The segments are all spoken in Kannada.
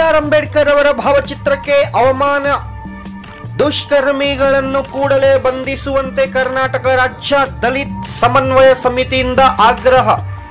ಆರ್ ಅಂಬೇಡ್ಕರ್ ಅವರ ಭಾವಚಿತ್ರಕ್ಕೆ ಅವಮಾನ ದುಷ್ಕರ್ಮಿಗಳನ್ನು ಕೂಡಲೇ ಬಂಧಿಸುವಂತೆ ಕರ್ನಾಟಕ ರಾಜ್ಯ ದಲಿತ್ ಸಮನ್ವಯ ಸಮಿತಿಯಿಂದ ಆಗ್ರಹ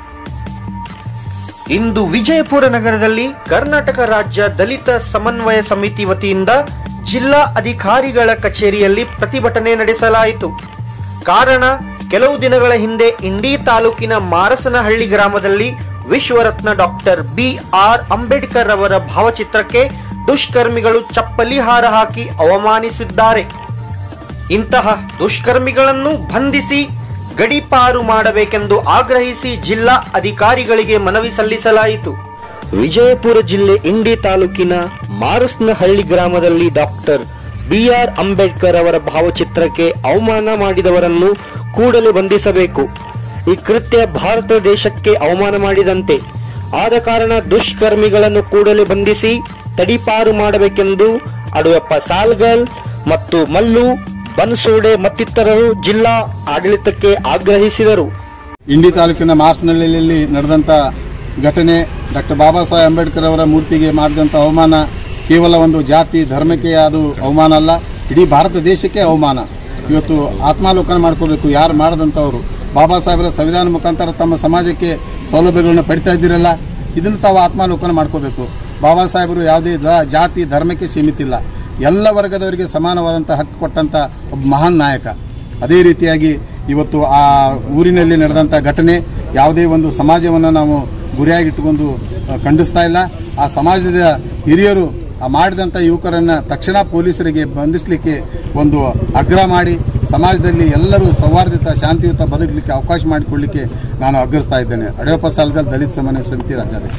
ಇಂದು ವಿಜಯಪುರ ನಗರದಲ್ಲಿ ಕರ್ನಾಟಕ ರಾಜ್ಯ ದಲಿತ ಸಮನ್ವಯ ಸಮಿತಿ ವತಿಯಿಂದ ಜಿಲ್ಲಾ ಅಧಿಕಾರಿಗಳ ಕಚೇರಿಯಲ್ಲಿ ಪ್ರತಿಭಟನೆ ನಡೆಸಲಾಯಿತು ಕಾರಣ ಕೆಲವು ದಿನಗಳ ಹಿಂದೆ ಇಂಡಿ ತಾಲೂಕಿನ ಮಾರಸನಹಳ್ಳಿ ಗ್ರಾಮದಲ್ಲಿ ವಿಶ್ವರತ್ನ ಡಾಕ್ಟರ್ ಬಿ ಆರ್ ಅಂಬೇಡ್ಕರ್ ಅವರ ಭಾವಚಿತ್ರಕ್ಕೆ ದುಷ್ಕರ್ಮಿಗಳು ಚಪ್ಪಲಿ ಹಾರ ಹಾಕಿ ಅವಮಾನಿಸಿದ್ದಾರೆ ಇಂತಹ ದುಷ್ಕರ್ಮಿಗಳನ್ನು ಬಂಧಿಸಿ ಗಡೀಪಾರು ಮಾಡಬೇಕೆಂದು ಆಗ್ರಹಿಸಿ ಜಿಲ್ಲಾ ಅಧಿಕಾರಿಗಳಿಗೆ ಮನವಿ ಸಲ್ಲಿಸಲಾಯಿತು ವಿಜಯಪುರ ಜಿಲ್ಲೆ ಇಂಡಿ ತಾಲೂಕಿನ ಮಾರಸ್ನಹಳ್ಳಿ ಗ್ರಾಮದಲ್ಲಿ ಡಾಕ್ಟರ್ ಬಿಆರ್ ಅಂಬೇಡ್ಕರ್ ಅವರ ಭಾವಚಿತ್ರಕ್ಕೆ ಅವಮಾನ ಮಾಡಿದವರನ್ನು ಕೂಡಲೇ ಬಂಧಿಸಬೇಕು ಈ ಕೃತ್ಯ ಭಾರತ ದೇಶಕ್ಕೆ ಅವಮಾನ ಮಾಡಿದಂತೆ ಆದ ಕಾರಣ ದುಷ್ಕರ್ಮಿಗಳನ್ನು ಕೂಡಲೇ ಬಂಧಿಸಿ ತಡಿಪಾರು ಮಾಡಬೇಕೆಂದು ಅಡುಯಪ್ಪ ಸಾಲ್ಗಲ್ ಮತ್ತು ಮಲ್ಲು ಬನ್ಸೋಡೆ ಮತ್ತಿತರರು ಜಿಲ್ಲಾ ಆಡಳಿತಕ್ಕೆ ಆಗ್ರಹಿಸಿದರು ಇಂಡಿ ತಾಲೂಕಿನ ಮಾರ್ಸ್ನಹಳ್ಳಿಯಲ್ಲಿ ನಡೆದಂಥ ಘಟನೆ ಡಾಕ್ಟರ್ ಬಾಬಾ ಸಾಹೇಬ್ ಅಂಬೇಡ್ಕರ್ ಅವರ ಮೂರ್ತಿಗೆ ಮಾಡಿದಂಥ ಅವಮಾನ ಕೇವಲ ಒಂದು ಜಾತಿ ಧರ್ಮಕ್ಕೆ ಅದು ಅವಮಾನ ಅಲ್ಲ ಇಡೀ ಭಾರತ ದೇಶಕ್ಕೆ ಅವಮಾನ ಇವತ್ತು ಆತ್ಮಾಲೋಕನ ಮಾಡ್ಕೋಬೇಕು ಯಾರು ಮಾಡದಂಥವ್ರು ಬಾಬಾ ಸಾಹೇಬರ ಸಂವಿಧಾನ ಮುಖಾಂತರ ತಮ್ಮ ಸಮಾಜಕ್ಕೆ ಸೌಲಭ್ಯಗಳನ್ನು ಪಡಿತಾ ಇದ್ದೀರಲ್ಲ ಇದನ್ನು ತಾವು ಆತ್ಮಾಲೋಕನ ಮಾಡ್ಕೋಬೇಕು ಬಾಬಾ ಸಾಹೇಬರು ಯಾವುದೇ ದ- ಜಾತಿ ಧರ್ಮಕ್ಕೆ ಸೀಮಿತ ಇಲ್ಲ ಎಲ್ಲ ವರ್ಗದವರಿಗೆ ಸಮಾನವಾದಂಥ ಹಕ್ಕು ಕೊಟ್ಟಂಥ ಒಬ್ಬ ಮಹಾನ್ ನಾಯಕ ಅದೇ ರೀತಿಯಾಗಿ ಇವತ್ತು ಆ ಊರಿನಲ್ಲಿ ನಡೆದಂಥ ಘಟನೆ ಯಾವುದೇ ಒಂದು ಸಮಾಜವನ್ನು ನಾವು ಗುರಿಯಾಗಿಟ್ಟುಕೊಂಡು ಆ, ಖಂಡಿಸ್ತಾ ಇಲ್ಲ ಆ ಸಮಾಜದ ಹಿರಿಯರು ಆ ಮಾಡಿದಂಥ ಯುವಕರನ್ನು ತಕ್ಷಣ ಪೊಲೀಸರಿಗೆ ಬಂಧಿಸಲಿಕ್ಕೆ ಒಂದು ಆಗ್ರಹ ಮಾಡಿ ಸಮಾಜದಲ್ಲಿ ಎಲ್ಲರೂ ಸೌಹಾರ್ದಯುತ ಶಾಂತಿಯುತ ಬದುಕಲಿಕ್ಕೆ ಅವಕಾಶ ಮಾಡಿಕೊಳ್ಳಿಕ್ಕೆ ನಾನು ಆಗ್ರಹಿಸ್ತಾ ಇದ್ದೇನೆ ಅಡಯಪ್ಪ ಸಾಲ್ಗಲ್ ದಲಿತ ಸಮನ್ವಯ ಸಮಿತಿ ರಾಜ್ಯಾಧ್ಯಕ್ಷ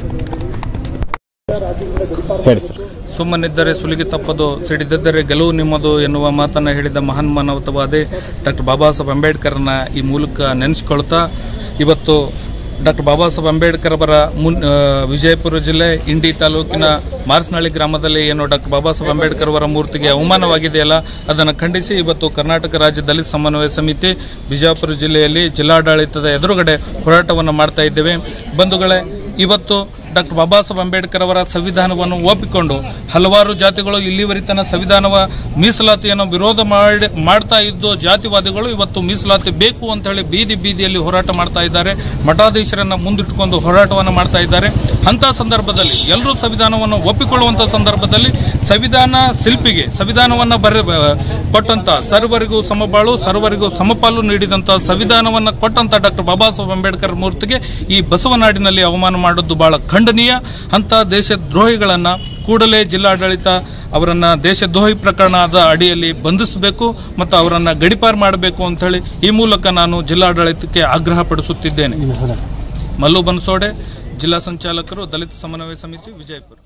ಹೇಳಿ ಸರ್ ಸುಮ್ಮನಿದ್ದರೆ ಸುಲಿಗೆ ತಪ್ಪದು ಸಿಡಿದಿದ್ದರೆ ಗೆಲುವು ನಿಮ್ಮದು ಎನ್ನುವ ಮಾತನ್ನು ಹೇಳಿದ ಮಹಾನ್ ಮಾನವತವಾದಿ ಡಾಕ್ಟರ್ ಬಾಬಾ ಸಾಹೇಬ್ ಅಂಬೇಡ್ಕರ್ನ ಈ ಮೂಲಕ ನೆನೆಸ್ಕೊಳ್ತಾ ಇವತ್ತು ಡಾಕ್ಟರ್ ಬಾಬಾ ಸಾಹೇಬ್ ಅಂಬೇಡ್ಕರ್ ಅವರ ಮುನ್ ಆ, ವಿಜಯಪುರ ಜಿಲ್ಲೆ ಇಂಡಿ ತಾಲೂಕಿನ ಮಾರ್ಸ್ನಳ್ಳಿ ಗ್ರಾಮದಲ್ಲಿ ಏನು ಡಾಕ್ಟರ್ ಬಾಬಾ ಸಾಹೇಬ್ ಅಂಬೇಡ್ಕರ್ ಅವರ ಮೂರ್ತಿಗೆ ಅವಮಾನವಾಗಿದೆಯಲ್ಲ ಅದನ್ನು ಖಂಡಿಸಿ ಇವತ್ತು ಕರ್ನಾಟಕ ರಾಜ್ಯ ದಲಿತ ಸಮನ್ವಯ ಸಮಿತಿ ಬಿಜಾಪುರ ಜಿಲ್ಲೆಯಲ್ಲಿ ಜಿಲ್ಲಾಡಳಿತದ ಎದುರುಗಡೆ ಹೋರಾಟವನ್ನು ಮಾಡ್ತಾ ಇದ್ದೇವೆ ಬಂಧುಗಳೇ ಇವತ್ತು ಡಾಕ್ಟರ್ ಬಾಬಾ ಸಾಹೇಬ್ ಅಂಬೇಡ್ಕರ್ ಅವರ ಸಂವಿಧಾನವನ್ನು ಒಪ್ಪಿಕೊಂಡು ಹಲವಾರು ಜಾತಿಗಳು ಇಲ್ಲಿವರೆತನ ಸಂವಿಧಾನವ ಮೀಸಲಾತಿಯನ್ನು ವಿರೋಧ ಮಾಡಿ ಮಾಡ್ತಾ ಇದ್ದು ಜಾತಿವಾದಿಗಳು ಇವತ್ತು ಮೀಸಲಾತಿ ಬೇಕು ಅಂತ ಹೇಳಿ ಬೀದಿ ಬೀದಿಯಲ್ಲಿ ಹೋರಾಟ ಮಾಡ್ತಾ ಇದ್ದಾರೆ ಮಠಾಧೀಶರನ್ನ ಮುಂದಿಟ್ಟುಕೊಂಡು ಹೋರಾಟವನ್ನು ಮಾಡ್ತಾ ಇದ್ದಾರೆ ಅಂತ ಸಂದರ್ಭದಲ್ಲಿ ಎಲ್ಲರೂ ಸಂವಿಧಾನವನ್ನು ಒಪ್ಪಿಕೊಳ್ಳುವಂತ ಸಂದರ್ಭದಲ್ಲಿ ಸಂವಿಧಾನ ಶಿಲ್ಪಿಗೆ ಸಂವಿಧಾನವನ್ನ ಬರ ಕೊಟ್ಟಂತ ಸರ್ವರಿಗೂ ಸಮಬಾಳು ಸರ್ವರಿಗೂ ಸಮಪಾಲು ನೀಡಿದಂತ ಸಂವಿಧಾನವನ್ನ ಕೊಟ್ಟಂತ ಡಾಕ್ಟರ್ ಬಾಬಾ ಸಾಹೇಬ್ ಅಂಬೇಡ್ಕರ್ ಮೂರ್ತಿಗೆ ಈ ಬಸವನಾಡಿನಲ್ಲಿ ಅವಮಾನ ಮಾಡೋದು ಬಹಳ ಖಂಡನೀಯ ಅಂತ ದೇಶದ್ರೋಹಿಗಳನ್ನ ಕೂಡಲೇ ಜಿಲ್ಲಾಡಳಿತ ಅವರನ್ನ ದೇಶದ್ರೋಹಿ ಪ್ರಕರಣದ ಅಡಿಯಲ್ಲಿ ಬಂಧಿಸಬೇಕು ಮತ್ತು ಅವರನ್ನ ಗಡಿಪಾರು ಮಾಡಬೇಕು ಅಂತ ಹೇಳಿ ಈ ಮೂಲಕ ನಾನು ಜಿಲ್ಲಾಡಳಿತಕ್ಕೆ ಆಗ್ರಹ ಪಡಿಸುತ್ತಿದ್ದೇನೆ ಮಲ್ಲು ಬನ್ಸೋಡೆ ಜಿಲ್ಲಾ ಸಂಚಾಲಕರು ದಲಿತ ಸಮನ್ವಯ ಸಮಿತಿ ವಿಜಯಪುರ